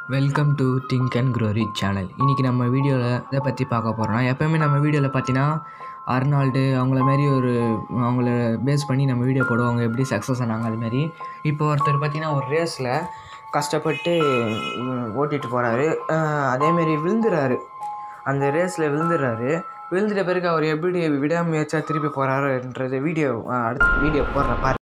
welcome to think and grow rich channel இன்றைக்கி நம்ம வீடியோவில் இதை பற்றி பார்க்க போகிறோம்னா எப்போவுமே நம்ம வீடியோவில் பார்த்தீங்கன்னா அர்னால்டு அவங்கள மாரி ஒரு அவங்கள பேஸ் பண்ணி நம்ம வீடியோ போடுவோம் அவங்க எப்படி சக்ஸஸ் ஆனாங்க அது மாதிரி இப்போ ஒருத்தர் பார்த்தீங்கன்னா ஒரு ரேஸில் கஷ்டப்பட்டு உம், ஓட்டிட்டு போகிறாரு அதேமாரி விழுந்துறாரு அந்த ரேஸில் விழுந்துடுறாரு விழுந்துட்ட பிறகு அவர் எப்படி விடாமுயற்சியாக திருப்பி போகிறாருன்றது வீடியோ அடுத்த வீடியோ போடுற பாரு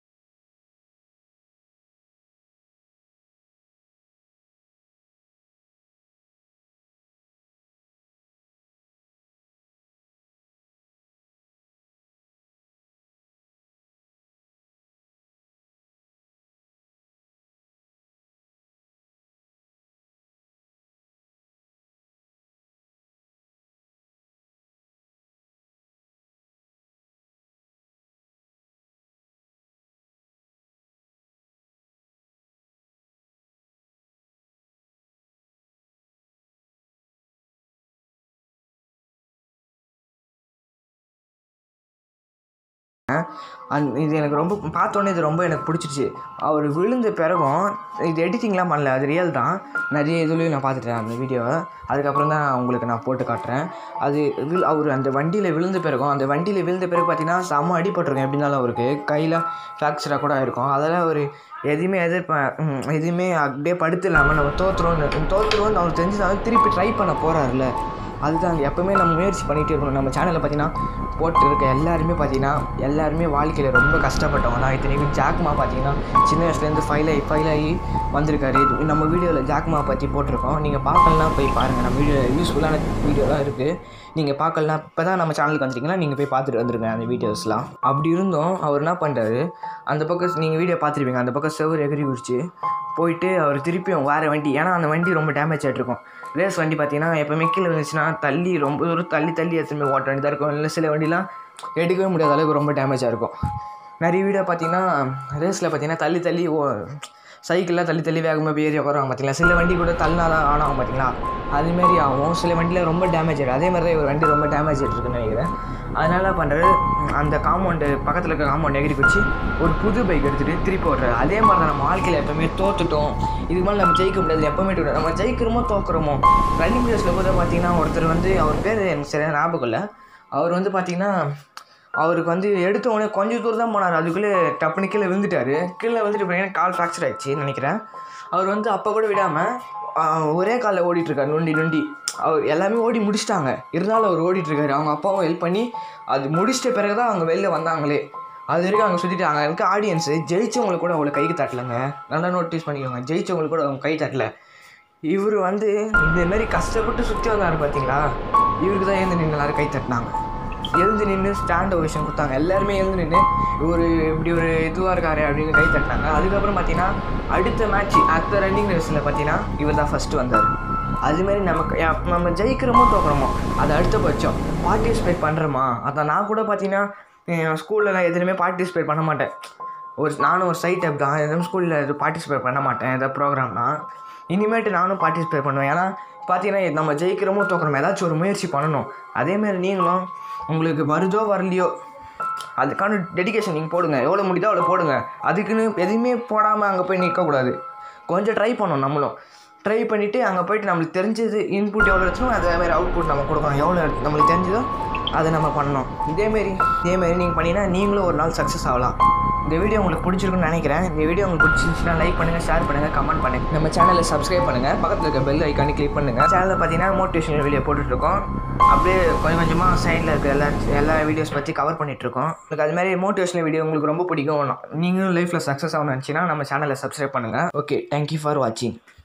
அந் இது எனக்கு ரொம்ப பார்த்தோன்னே இது ரொம்ப எனக்கு பிடிச்சிருச்சு அவர் விழுந்த பிறகும் இது எடிட்டிங்லாம் பண்ணல அது ரியல் தான் நிறைய இதுலேயும் நான் பார்த்துட்டேன் அந்த வீடியோவை அதுக்கப்புறம் தான் உங்களுக்கு நான் போட்டு காட்டுறேன் அது வில் அவர் அந்த வண்டியில் விழுந்த பிறகும் அந்த வண்டியில் விழுந்த பிறகு பார்த்தீங்கன்னா செம்ம அடிபட்டிருக்கும் எப்படினாலும் அவருக்கு கையில் ஃப்ராக்சராக கூட இருக்கும் அதெல்லாம் அவர் எதுவுமே எதிர்ப்ப ம், எதுவுமே அப்படியே படுத்து இல்லாமல் நம்ம தோற்றுறோன்னு தோற்றுறோன்னு அவர் தெரிஞ்சுதான் திருப்பி ட்ரை பண்ண போகிறாருல அதுதான் எப்போவுமே நம்ம முயற்சி பண்ணிகிட்டே இருக்கணும் நம்ம சேனலில் பார்த்தீங்கன்னா போட்டு இருக்க எல்லாருமே பார்த்தீங்கன்னா எல்லாருமே வாழ்க்கையில் ரொம்ப கஷ்டப்பட்டவங்க தான் இத்தனைக்கும் ஜாக்மா பார்த்தீங்கன்னா சின்ன வயசுலேருந்து ஃபைல் ஆகி ஃபைல் ஆகி வந்திருக்காரு இது நம்ம வீடியோவில் ஜாக்மா பற்றி போட்டிருக்கோம் நீங்கள் பார்க்கலாம் போய் பாருங்கள் நம்ம வீடியோ யூஸ்ஃபுல்லான வீடியோலாம் இருக்குது நீங்கள் பார்க்கலாம் இப்போ தான் நம்ம சேனலுக்கு வந்துட்டீங்கன்னா நீங்கள் போய் பார்த்துட்டு வந்துருங்க அந்த வீடியோஸ்லாம் அப்படி இருந்தும் அவர் என்ன பண்ணுறாரு அந்த பக்கம் நீங்கள் வீடியோ பார்த்துருப்பீங்க அந்த பக்கம் செவர் எகிரி குடிச்சு போயிட்டு அவர் திருப்பியும் வேறு வண்டி ஏன்னா அந்த வண்டி ரொம்ப டேமேஜ் ஆகிட்ருக்கும் ரேஸ் வண்டி பார்த்தீங்கன்னா எப்போவுமே கீழே இருந்துச்சுன்னா தள்ளி ரொம்ப தூரம் தள்ளி தள்ளி எடுத்துமே ஓட்ட வேண்டியதாக இருக்கும் இல்லை சில வண்டிலாம் எடுக்கவே முடியாத அளவுக்கு ரொம்ப டேமேஜாக இருக்கும் நிறைய வீடியோ பார்த்தீங்கன்னா ரேஸில் பார்த்தீங்கன்னா தள்ளி தள்ளி ஓ சைக்கிளில் தள்ளி தள்ளி வேகமாக போய் ஏறி உட்காருவாங்க பார்த்தீங்களா சில வண்டி கூட தள்ளினாலாம் ஆன் ஆகும் பார்த்தீங்களா அதுமாரி ஆகும் சில வண்டியில் ரொம்ப டேமேஜ் ஆகிடும் அதே மாதிரி தான் ஒரு வண்டி ரொம்ப டேமேஜ் ஆகிட்டுருக்குன்னு நினைக்கிறேன் அதனால பண்ணுறது அந்த காம்பவுண்டு பக்கத்தில் இருக்க காம்பவுண்ட் எகிரி வச்சு ஒரு புது பைக் எடுத்துகிட்டு திருப்பி ஓட்டுறாரு அதே மாதிரி தான் நம்ம வாழ்க்கையில் எப்போவுமே தோத்துட்டோம் இதுக்கு மேலே நம்ம ஜெயிக்க முடியாது எப்போவுமே தோற்று- நம்ம ஜெயிக்கிறோமோ தோக்குறோமோ ரன்னிங் ரேஸில் கூட பார்த்தீங்கன்னா ஒருத்தர் வந்து அவர் பேர் எனக்கு சரியான ஞாபகம் இல்லை அவர் வந்து பார்த்தீங்கன்னா அவருக்கு வந்து எடுத்த உடனே கொஞ்சம் தூரம் தான் போனார் அதுக்குள்ளே டப்புனு கீழே விழுந்துட்டாரு கீழே விழுந்துட்டு பார்த்தீங்கன்னா கால் ஃப்ராக்சர் ஆயிடுச்சு நினைக்கிறேன் அவர் வந்து அப்போ கூட விடாமல் ஒரே காலில் ஓடிட்டுருக்காரு நொண்டி நொண்டி அவர் எல்லாமே ஓடி முடிச்சிட்டாங்க இருந்தாலும் அவர் ஓடிட்டுருக்காரு அவங்க அப்பாவும் ஹெல்ப் பண்ணி அது முடிச்சிட்ட பிறகு தான் அவங்க வெளில வந்தாங்களே அது வரைக்கும் அவங்க சுற்றிட்டு அங்கே இருக்க ஆடியன்ஸு ஜெயிச்சவங்களுக்கு கூட அவ்வளோ கைக்கு தட்டலைங்க நல்லா நோட்டீஸ் பண்ணிக்கோங்க ஜெயிச்சவங்களுக்கு கூட அவங்க கை தட்டல இவர் வந்து இந்த மாதிரி கஷ்டப்பட்டு சுற்றி வந்தார் பார்த்தீங்களா இவருக்கு தான் எழுந்து நின்று எல்லாரும் கை தட்டினாங்க எழுந்து நின்று ஸ்டாண்ட் ஓவேஷன் கொடுத்தாங்க எல்லாருமே எழுந்து நின்று ஒரு இப்படி ஒரு இதுவாக இருக்காரு அப்படின்னு கை தட்டினாங்க அதுக்கப்புறம் பார்த்தீங்கன்னா அடுத்த மேட்ச் அடுத்த ரன்னிங் ரேஸில் பார்த்தீங்கன்னா இவர் தான் ஃபஸ்ட்டு வந்தார் அதுமாரி நமக்கு யா- நம்ம ஜெயிக்கிறோமோ தோக்குறோமோ அது அடுத்த பட்சம் பார்ட்டிசிபேட் பண்ணுறோமா அதான் நான் கூட பார்த்தீங்கன்னா ஸ்கூல்லலாம் எதுலையுமே பார்ட்டிசிபேட் பண்ண மாட்டேன் ஒரு நானும் ஒரு சைட் டைப் தான் எதுவும் ஸ்கூலில் இது பார்ட்டிசிபேட் பண்ண மாட்டேன் எதாவது ப்ரோக்ராம்னா இனிமேட்டு நானும் பார்ட்டிசிபேட் பண்ணுவேன் ஏன்னா பார்த்தீங்கன்னா நம்ம ஜெயிக்கிறோமோ தோக்குறோமோ ஏதாச்சும் ஒரு முயற்சி பண்ணணும் அதேமாரி நீங்களும் உங்களுக்கு வருதோ வரலையோ அதுக்கான டெடிகேஷன் நீங்கள் போடுங்க எவ்வளோ முடியுதோ அவ்வளோ போடுங்க அதுக்குன்னு எதுவுமே போடாமல் அங்கே போய் நிற்கக்கூடாது கொஞ்சம் ட்ரை பண்ணணும் நம்மளும் ட்ரை பண்ணிவிட்டு அங்கே போயிட்டு நம்மளுக்கு தெரிஞ்சது இன்புட் எவ்வளோ இருக்கணும் அதே மாதிரி அவுட்புட் நம்ம கொடுக்கணும் எவ்வளோ நம்மளுக்கு தெரிஞ்சதோ அதை நம்ம பண்ணணும் இதேமாரி இதேமாரி நீங்கள் பண்ணிங்கன்னா நீங்களும் ஒரு நாள் சக்ஸஸ் ஆகலாம் இந்த வீடியோ உங்களுக்கு பிடிச்சிருக்குன்னு நினைக்கிறேன் இந்த வீடியோ உங்களுக்கு பிடிச்சிருந்துச்சுன்னா லைக் பண்ணுங்கள் ஷேர் பண்ணுங்கள் கமெண்ட் பண்ணுங்கள் நம்ம சேனலை சப்ஸ்கிரைப் பண்ணுங்கள் பக்கத்தில் இருக்க பெல் ஐக்கானி கிளிக் பண்ணுங்கள் சேனலில் பார்த்தீங்கன்னா மோட்டிவேஷனல் வீடியோ போட்டுட்ருக்கோம் அப்படியே கொஞ்சம் கொஞ்சமாக சைடில் இருக்க எல்லா எல்லா வீடியோஸ் பற்றி கவர் பண்ணிகிட்ருக்கோம் உங்களுக்கு அது மாதிரி மோட்டிவேஷனல் வீடியோ உங்களுக்கு ரொம்ப பிடிக்கும் நீங்களும் லைஃப்பில் சக்ஸஸ் ஆகணும்னு நினச்சின்னா நம்ம சேனலை சப்ஸ்கிரைப் பண்ணுங்கள் ஓகே தேங்க்யூ ஃபார் வாட்சிங்